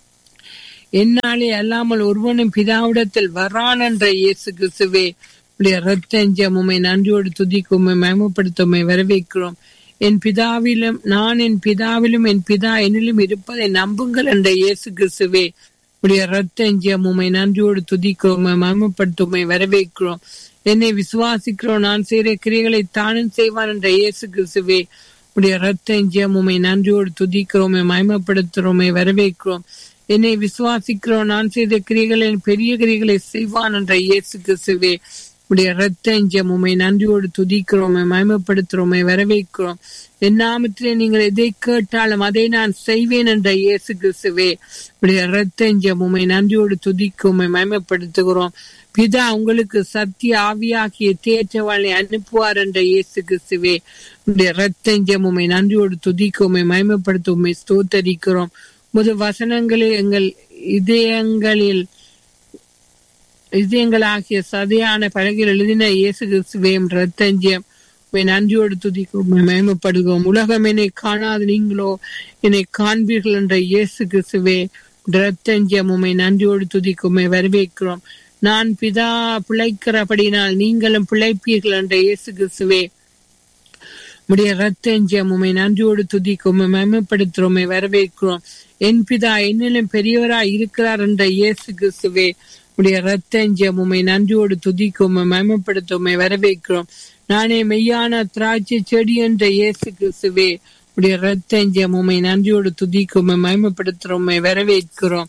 என்னாலே அல்லாமல் ஒருவனும் பிதாவிடத்தில் வரான் என்ற இயேசு கிறிஸ்துவே உடைய ரத்தஞ்சம் உம்மை நன்றியோடு துதிக்கும் உம்மை மகிமைப்படுத்தும் உம்மை வரவேற்கிறோம் என் பிதாவிலும் நான் என் பிதாவிலும் என் பிதா என்னிலும் இருப்பதை நம்புங்கள் என்ற இயேசு கிறிஸ்துவே உடைய ரத்தஞ்சம் உம்மை நன்றியோடு துதிக்கிறோம் உம்மை மகிமைப்படுத்தும் உம்மை வரவேற்கிறோம் என்னை விசுவாசிக்கிறோம் நான் செய்கிற கிரியைகளை தானும் செய்வான் என்ற இயேசு கிறிஸ்துவே உடைய ரத்தஞ்சம் உம்மை நன்றியோடு துதிக்கிறோம் உம்மை மகிமைப்படுத்துகிறோம் உம்மை வரவேற்கிறோம் என்னை விசுவாசிக்கிறோம் நான் செய்த கிரிகளை பெரிய கிரிகளை செய்வான் என்ற இயேசு கிறிஸ்துவே உடைய ரத்தஞ்சம் உம்மை நன்றியோடு துதிக்கிறோம் உம்மை மகிமைப்படுத்துகிறோம் உம்மை வரவேற்கிறோம் என் நாமத்திலே நீங்கள் எதை கேட்டாலும் அதை நான் செய்வேன் என்ற இயேசு கிறிஸ்துவே உடைய ரத்தஞ்சம் உம்மை நன்றியோடு துதிக்கும் உம்மை மகிமைப்படுத்துகிறோம் பிதா உங்களுக்கு சத்திய ஆவியாகிய தேற்றவாளை அனுப்புவார் என்ற இயேசு கிறிஸ்துவே உடைய ரத்தஞ்சம் உம்மை நன்றியோடு துதிக்கும் உம்மை மகிமைப்படுத்த உம்மை ஸ்தோத்தரிக்கிறோம் முது வசனங்களில் எங்கள் இதயங்களில் இதயங்களாகிய சதையான பலகையில் எழுதின இயேசு கிறிஸ்துவையும் ரத்தஞ்சியம் உம்மை நன்றியோடு துதிக்கும் உம்மை மகிமைப்படுகிறோம் உலகம் என்னை காணாது நீங்களோ என்னை காண்பீர்கள் என்ற இயேசு கிறிஸ்துவே ரத்தஞ்சியம் உம்மை நன்றியோடு துதிக்கும் உம்மை வரவேற்கிறோம் நான் பிதா பிழைக்கிறபடினால் நீங்களும் பிழைப்பீர்கள் என்ற இயேசு கிறிஸ்துவே உடைய ரத்தஞ்சம் உமை நன்றியோடு துதிக்கும் உம்மை மகிமைப்படுத்துறோமை வரவேற்கிறோம் என் பிதா என்னிலும் பெரியவராய் இருக்கிறார் என்ற இயேசு கிறிஸ்துவே உடைய ரத்தஞ்சம் உம்மை நன்றியோடு துதிக்கும் உம்மை மகிமைப்படுத்துவோமை வரவேற்கிறோம் நானே மெய்யான திராட்சை செடி என்ற இயேசு கிறிஸ்துவே உடைய ரத்தஞ்சம் உம்மை நன்றியோடு துதிக்கும் உம்மை மகிமைப்படுத்துறோமை வரவேற்கிறோம்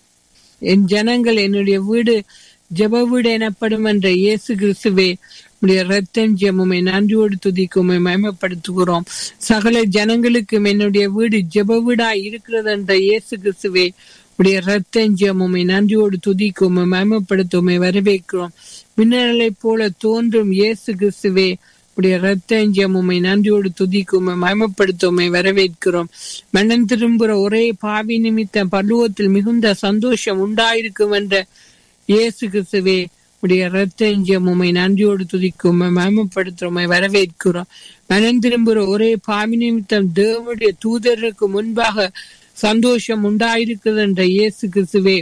என் ஜனங்கள் என்னுடைய வீடு ஜெப வீடு எனப்படும் என்ற இயேசு கிறிஸ்துவே உடைய ரத்தம் ஜெபமை நன்றியோடு துதிக்கும் உம்மை மகிமைப்படுத்துகிறோம் சகல ஜனங்களுக்கும் என்னுடைய வீடு ஜெப வீடாய் இருக்கிறது என்ற இயேசு கிறிஸ்துவே உடைய ரத்தம் ஜெபமை நன்றியோடு துதிக்கும் உம்மை மகிமைப்படுத்தும் வரவேற்கிறோம் மின்னலைப் போல தோன்றும் இயேசு கிறிஸ்துவே உடைய ரத்தஞ்சம் உம்மை நன்றியோடு துதிக்கும் மயமப்படுத்தும் வரவேற்கிறோம் மனம் திரும்புகிற ஒரே பாவி நிமித்தம் பருவத்தில் மிகுந்த சந்தோஷம் உண்டாயிருக்கும் என்ற இயேசு கிறிஸ்துவே உடைய ரத்தஞ்சம் உம்மை நன்றியோடு துதிக்கும் மயமப்படுத்தும் வரவேற்கிறோம் மனம் திரும்புகிற ஒரே பாவி நிமித்தம் தேவனுடைய தூதருக்கு முன்பாக சந்தோஷம் உண்டாயிருக்கிறது என்ற இயேசு கிறிஸ்துவே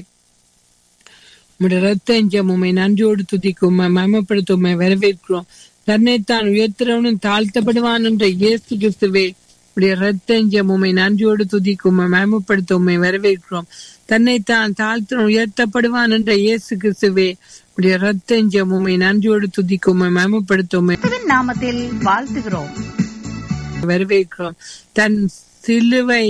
உம்முடைய ரத்தஞ்சம் உம்மை நன்றியோடு துதிக்கும் மயமப்படுத்தும் வரவேற்கிறோம் தன்னைத்தான் உயர்த்துறவனும் தாழ்த்தப்படுவான் என்ற இயேசு கிறிஸ்துவே உடைய ரத்தஞ்சம் உம்மை நன்றியோடு துதிக்கும் மயமப்படுத்த உண்மை வரவேற்கிறோம் தன்னைத்தான் தாழ்த்தவன் உயர்த்தப்படுவான் என்ற இயேசு கிறிஸ்துவே உடைய ரத்தஞ்சம் உம்மை நன்றியோடு துதிக்கும் மயமப்படுத்த உண்மை கிறிஸ்துவின் நாமத்தில் வாழ்த்துகிறோம் வரவேற்கிறோம் தன் சிலுவை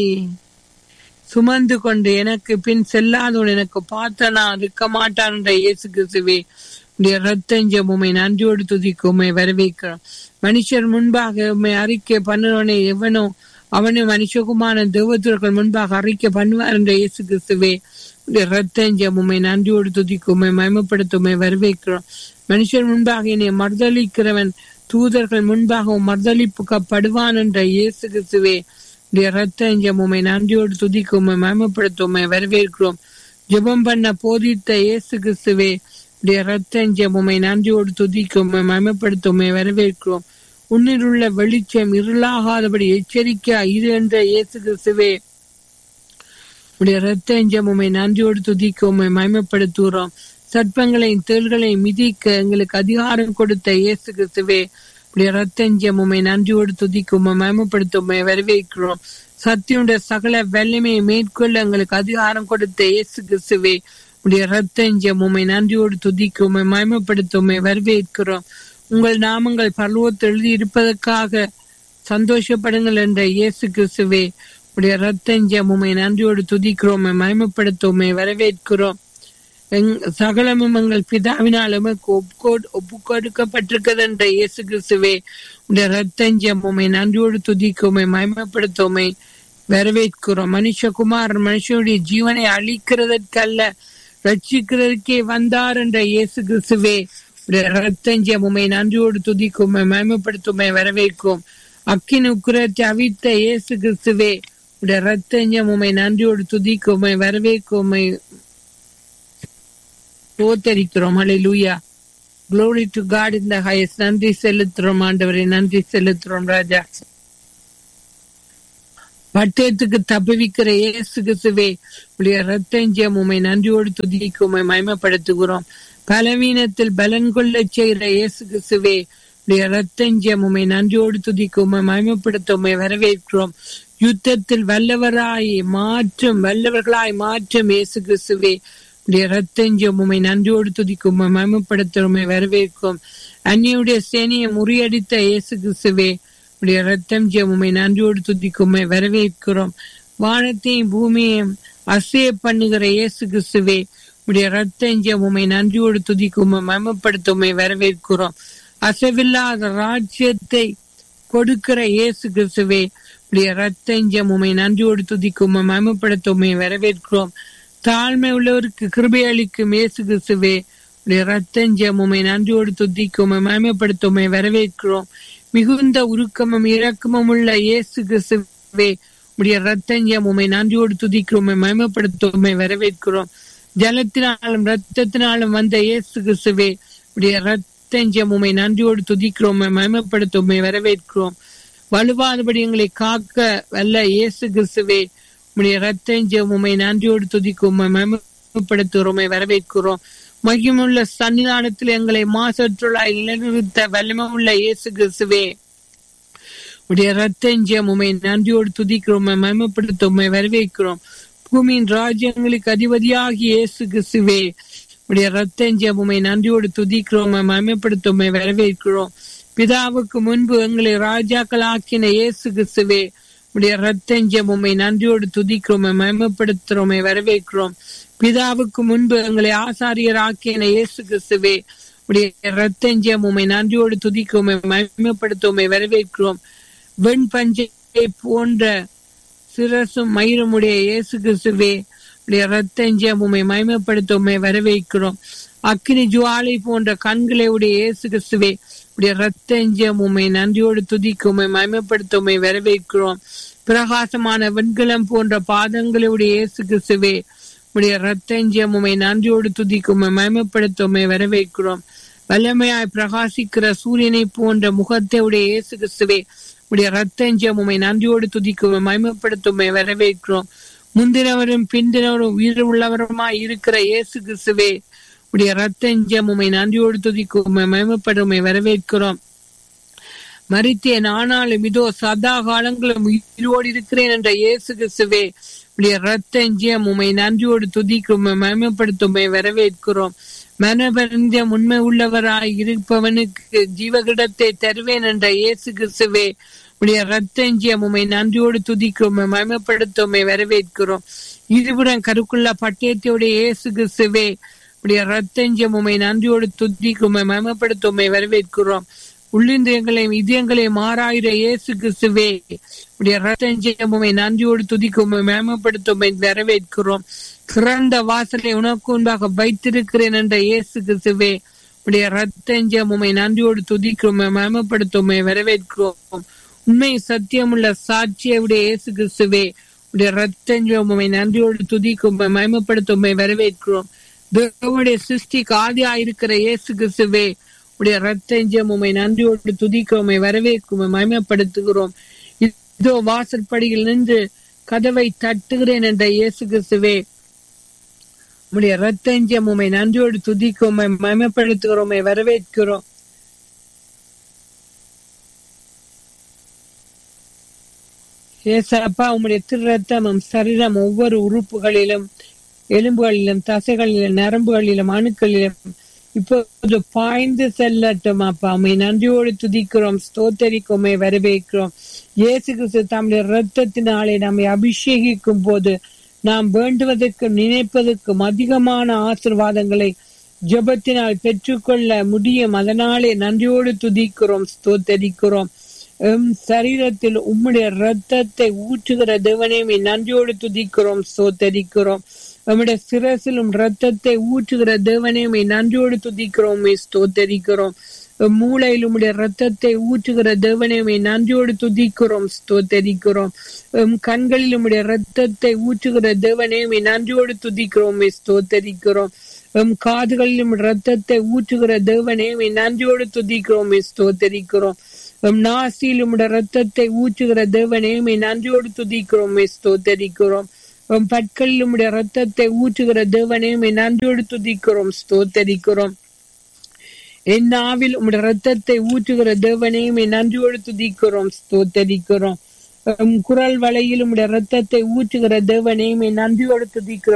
சுமந்து கொண்டு எனக்கு பின் செல்லாதவன் எனக்கு பார்த்தனா இருக்க மாட்டான் என்ற இயேசு கிறிஸ்துவே உடைய ரத்தஞ்சம் உம்மை நன்றியோடு துதிக்கும் உம்மை வரவேற்கிறோம் மனுஷர் முன்பாக உம்மை அறிக்கை பண்ணுவனை எவனோ அவனை மனுஷகுமான தேவதூர்கள் முன்பாக அறிக்கை பண்ணுவார் என்ற இயேசு கிறிஸ்துவே உடைய ரத்தஞ்சம் உம்மை நன்றியோடு துதிக்கும் உம்மை மயமப்படுத்த உம்மை வரவேற்கிறோம் மனுஷர் முன்பாக என்னை மறுதளிக்கிறவன் தூதர்கள் முன்பாக மறுதளிப்புக்கப்படுவான் என்ற இயேசு கிறிஸ்துவே உடைய ரத்தஞ்சம் உம்மை நன்றியோடு துதிக்கும் உம்மை மயமப்படுத்த உம்மை வரவேற்கிறோம் ஜெபம் பண்ண போதித்த இயேசு கிறிஸ்துவே உடைய ரத்தஞ்சம் உம்மை நன்றியோடு துதிக்கும் மயமப்படுத்த உம்மை வரவேற்கிறோம் உன்னில் உள்ள வெளிச்சம் இருளாகாதபடி எச்சரிக்கை இது என்ற இயேசு கிறிஸ்துவே உடைய ரத்தஞ்சம் உம்மை நன்றியோடு துதிக்க உம்மை மயமப்படுத்துகிறோம் சர்ப்பங்களையும் தேள்களையும் மிதிக்க எங்களுக்கு அதிகாரம் கொடுத்த இயேசு கிறிஸ்துவே உடைய ரத்தஞ்சம் உம்மை நன்றியோடு துதிக்க உம்மை மயமப்படுத்த உம்மை வரவேற்கிறோம் சத்தியுடைய சகல வல்லமையை மேற்கொள்ள எங்களுக்கு அதிகாரம் கொடுத்த இயேசு கிறிஸ்துவே உடைய ரத்தஞ்சம் உம்மை நன்றியோடு துதிக்க உம்மை மயமப்படுத்த உம்மை வரவேற்கிறோம் உங்கள் நாமங்கள் பருவத்தில் எழுதி இருப்பதற்காக சந்தோஷப்படுங்கள் என்ற இயேசு கிறிஸ்துவே உடைய ரத்தஞ்சம் உம்மை நன்றியோடு துதிக்கிறோம் உம்மை மயமப்படுத்த உம்மை வரவேற்கிறோம் எங் சகலமும் எங்கள் பிதாவினால் எமக்கு ஒப்புக்கோ- ஒப்புக்கொடுக்கப்பட்டிருக்கிறது என்ற இயேசு கிறிஸ்துவே உடைய ரத்தஞ்சம் உம்மை நன்றியோடு துதிக்க உம்மை மயமப்படுத்த உம்மை வரவேற்கிறோம் மனுஷகுமாரன் மனுஷனுடைய ஜீவனை அழிக்கிறதற்கல்ல ரட்சிக்கிறதுக்கே வந்தார் என்ற இயேசு கிறிஸ்துவே உடைய ரத்தஞ்சம் உம்மை நன்றியோடு துதிக்கும் உம்மை மயமப்படுத்த உம்மை வரவேற்கும் அக்கின் உக்குரத்தை அவித்த இயேசு கிறிஸ்துவே உடைய ரத்தஞ்சம் உம்மை நன்றியோடு துதிக்கும் உம்மை வரவேற்கும் உம்மை தோத்தரிக்கிறோம் ஹalleluya glory to god in the highest நன்றி செலுத்துறோம் ஆண்டவரே நன்றி செலுத்துறோம் ராஜா பட்டயத்துக்கு தப்புவிக்கிற இயேசு கிறிஸ்துவே உடைய ரத்தஞ்சம் உம்மை நன்றியோடு துதிக்கும் உம்மை மயமப்படுத்துகிறோம் பலவீனத்தில் பலன் கொள்ளச் செய்கிற இயேசு கிறிஸ்துவே உடைய ரத்தஞ்சம் உம்மை நன்றியோடு துதிக்கும் உம்மை மயமப்படுத்த உம்மை வரவேற்கிறோம் யுத்தத்தில் வல்லவராய் மாற்றும் வல்லவர்களாய் மாற்றும் இயேசு கிறிஸ்துவே உடைய ரத்தஞ்சம் உம்மை நன்றியோடு துதிக்கும் உம்மை மயமப்படுத்த உம்மை வரவேற்கும் அந்நியுடைய சேனையை முறியடித்த இயேசு கிறிஸ்துவே உடைய ரத்தம் உம்மை நன்றியோடு துதிக்கும் உம்மை வரவேற்கிறோம் வானத்தையும் பூமியையும் அசைய பண்ணுகிற இயேசு கிறிஸ்துவே உடைய ரத்தம் உம்மை நன்றியோடு துதிக்கும் உம்மை மயமப்படுத்த உம்மை வரவேற்கிறோம் அசைவில்லாத ராஜ்யத்தை கொடுக்கிற இயேசு கிறிஸ்துவே உடைய ரத்தஞ்சம் உம்மை நன்றியோடு துதிக்கும் உம்மை மயமப்படுத்த உம்மை வரவேற்கிறோம் தாழ்மை உள்ளவருக்கு கிருபை அளிக்கும் இயேசு கிறிஸ்துவே உடைய ரத்தஞ்சம் உம்மை நன்றியோடு துதிக்கும் உம்மை மயமப்படுத்த உம்மை வரவேற்கிறோம் மிகுந்த உருக்கமும் இரக்கமும் உள்ள இயேசு கிறிஸ்துவே உடைய ரத்தஞ்சம் உம்மை நன்றியோடு துதிக்கிறோம் உம்மை மயமப்படுத்த உம்மை வரவேற்கிறோம் ஜலத்தினாலும் ரத்தத்தினாலும் வந்த இயேசு கிறிஸ்துவே உடைய ரத்தஞ்சம் உம்மை நன்றியோடு துதிக்கிறோம் உம்மை மயமப்படுத்த உம்மை வரவேற்கிறோம் வலுவாதபடி எங்களை காக்க வல்ல இயேசு கிறிஸ்துவே உம்முடைய ரத்தஞ்சம் உம்மை நன்றியோடு துதிக்கும் உம்மை மயமப்படுத்துகிறோம் உம்மை வரவேற்கிறோம் மகிமுள்ள சன்னிதானத்தில் எங்களை மாசற்றுள்ளாய் நிலைநிறுத்த வல்லமை உள்ள இயேசு கிறிஸ்துவே உடைய ரத்தஞ்சம் உமை நன்றியோடு துதிக்கிறோம் உம்மை மகிமைப்படுத்த உம்மை வரவேற்கிறோம் பூமியின் ராஜ்யங்களுக்கு அதிபதியாகி இயேசு கிறிஸ்துவே உடைய ரத்தஞ்சம் உம்மை நன்றியோடு துதிக்கிறோம் உம்மை மகிமைப்படுத்த உம்மை வரவேற்கிறோம் பிதாவுக்கு முன்பு எங்களை ராஜாக்கள் ஆக்கின இயேசு கிறிஸ்துவே உடைய ரத்தஞ்சம் உம்மை நன்றியோடு துதிக்கிறோம் உம்மை மகிமைப்படுத்துறோம் உம்மை வரவேற்கிறோம் பிதாவுக்கு முன்பு எங்களை ஆசாரியர் ஆக்கின இயேசு கிறிஸ்துவே உடைய ரத்தஞ்சம் உம்மை நன்றியோடு துதிக்கிறோம் உம்மை மகிமைப்படுத்த உம்மை வரவேற்கிறோம் வெண் பஞ்சை போன்ற சிரசும் மயிருமுடைய இயேசு கிறிஸ்துவே உடைய ரத்தஞ்சம் உம்மை மகிமைப்படுத்த உம்மை வரவேற்கிறோம் அக்கினி ஜுவாலை போன்ற கண்களை உடைய இயேசு கிறிஸ்துவே உடைய ரத்தஞ்சம் உம்மை நன்றியோடு துதிக்க உம்மை மகிமைப்படுத்த உம்மை வரவேற்கிறோம் பிரகாசமான வெண்கலம் போன்ற பாதங்களுடைய இயேசு கிறிஸ்துவே உடைய ரத்தஞ்சம் உம்மை நன்றியோடு துதிக்க உம்மை மகிமைப்படுத்த உம்மை வரவேற்கிறோம் வல்லமையாய் பிரகாசிக்கிற சூரியனை போன்ற முகத்தை உடைய இயேசு கிறிஸ்துவே உடைய ரத்தஞ்சம் உம்மை நன்றியோடு துதிக்க உம்மை மகிமைப்படுத்த உம்மை வரவேற்கிறோம் முந்தினவரும் பிந்தினவரும் உயிர் உள்ளவருமாய் இருக்கிற இயேசு கிறிஸ்துவே உடைய ரத்தஞ்சம் உம்மை நன்றியோடு துதிக்க உம்மை மகிமைப்பட உம்மை வரவேற்கிறோம் மறித்தேன் ஆனாலும் இதோ சதா காலங்களும் உயிரோடு இருக்கிறேன் என்ற இயேசு கிறிஸ்துவே உடைய ரத்தஞ்சியம் உம்மை நன்றியோடு துதிக்க உம்மை மகிமைப்படுத்த உம்மை வரவேற்கிறோம் மனபரிந்தம் உண்மை உள்ளவராய் இருப்பவனுக்கு ஜீவகிடத்தை தருவேன் என்ற இயேசு கிறிஸ்துவே உடைய ரத்தஞ்சியம் உம்மை நன்றியோடு துதிக்க உம்மை மகிமைப்படுத்த உம்மை வரவேற்கிறோம் இருபுறம் கருக்குள்ள பட்டயத்தையுடைய இயேசு கிறிஸ்துவே உடைய ரத்தஞ்சம் உம்மை நன்றியோடு துதிக்க உம்மை மகிமைப்படுத்த உம்மை வரவேற்கிறோம் உள்ளிந்தியங்களையும் இதயங்களையும் மாறாயிர இயேசு கிறிஸ்துவே உடைய ரத்தஞ்சம் உம்மை நன்றியோடு துதிக்க உம்மை மேம்படுத்த உம்மை வரவேற்கிறோம் சிறந்த வாசலை உனக்கு முன்பாக வைத்திருக்கிறேன் என்ற இயேசு கிறிஸ்துவே உடைய ரத்தஞ்சம் உம்மை நன்றியோடு துதிக்க உம்மை மேம்படுத்த உம்மை வரவேற்கிறோம் உண்மை சத்தியமுள்ள சாட்சியை உடைய இயேசு கிறிஸ்துவே உடைய ரத்தஞ்சம் உம்மை நன்றியோடு துதிக்க உம்மை மயமப்படுத்த உம்மை வரவேற்கிறோம் தேவனுடைய சிருஷ்டிக்கு ஆதியாயிருக்கிற இயேசு கிறிஸ்துவே உடைய ரத்தஞ்சம் உம்மை நன்றியோடு துதிக்க உம்மை வரவேற்கும் மயமப்படுத்துகிறோம் இதோ வாசற்படியில் நின்று கதவை தட்டுகிறேன் என்ற இயேசு கிறிஸ்துவே உடைய ரத்தஞ்சம் உம்மை நன்றியோடு துதிக்க உம்மை மயமப்படுத்துகிறோம் உம்மை வரவேற்கிறோம் ஏசப்பா உம்முடைய திருரத்தமும் சரீரம் ஒவ்வொரு உறுப்புகளிலும் எலும்புகளிலும் தசைகளிலும் நரம்புகளிலும் அணுக்களிலும் இப்போது பாய்ந்து செல்லட்டும் அப்பா உண்மை நன்றியோடு துதிக்கிறோம் ஸ்தோத்தரிக்குமே வரவேற்கிறோம் இயேசு கிறிஸ்து தம்முடைய ரத்தத்தினாலே நம்மை அபிஷேகிக்கும் போது நாம் வேண்டுவதற்கும் நினைப்பதற்கும் அதிகமான ஆசிர்வாதங்களை ஜெபத்தினால் பெற்றுக்கொள்ள முடியும் அதனாலே நன்றியோடு துதிக்கிறோம் ஸ்தோத்தரிக்கிறோம் எம் சரீரத்தில் உம்முடைய ரத்தத்தை ஊற்றுகிற தேவனையுமே நன்றியோடு துதிக்கிறோம் ஸ்தோத்தரிக்கிறோம் நம்முடைய சிரசிலும் ரத்தத்தை ஊற்றுகிற தேவனையுமே நன்றியோடு துதிக்கிறோம் ஸ்தோத்தரிக்கிறோம் மூளையில் உம்முடைய ரத்தத்தை ஊற்றுகிற தேவனையுமே நன்றியோடு துதிக்கிறோம் ஸ்தோத்தரிக்கிறோம் எம் கண்களில் உம்முடைய ரத்தத்தை ஊற்றுகிற தேவனையுமே நன்றியோடு துதிக்கிறோம் ஸ்தோத்தரிக்கிறோம் எம் காதுகளிலும் ரத்தத்தை ஊற்றுகிற தேவனையுமே நன்றியோடு துதிக்கிறோம் ஸ்தோத்தரிக்கிறோம் எம் நாசியில் உம்முடைய ரத்தத்தை ஊற்றுகிற தேவனையுமே நன்றியோடு துதிக்கிறோம் ஸ்தோத்தரிக்கிறோம் உம் பற்களில் உம்முடைய ரத்தத்தை ஊற்றுகிற தேவனையுமே நன்றியோடு துதிக்கிறோம் ஸ்தோத்தரிக்கிறோம் என் நாவில் உம்முடைய ரத்தத்தை ஊற்றுகிற தேவனையுமே நன்றியோடு துதிக்கிறோம் ஸ்தோத்தரிக்கிறோம் உம் குரல் வலையில் உம்முடைய ரத்தத்தை ஊற்றுகிற தேவனையுமே நன்றியோடு துதிக்கிறோம்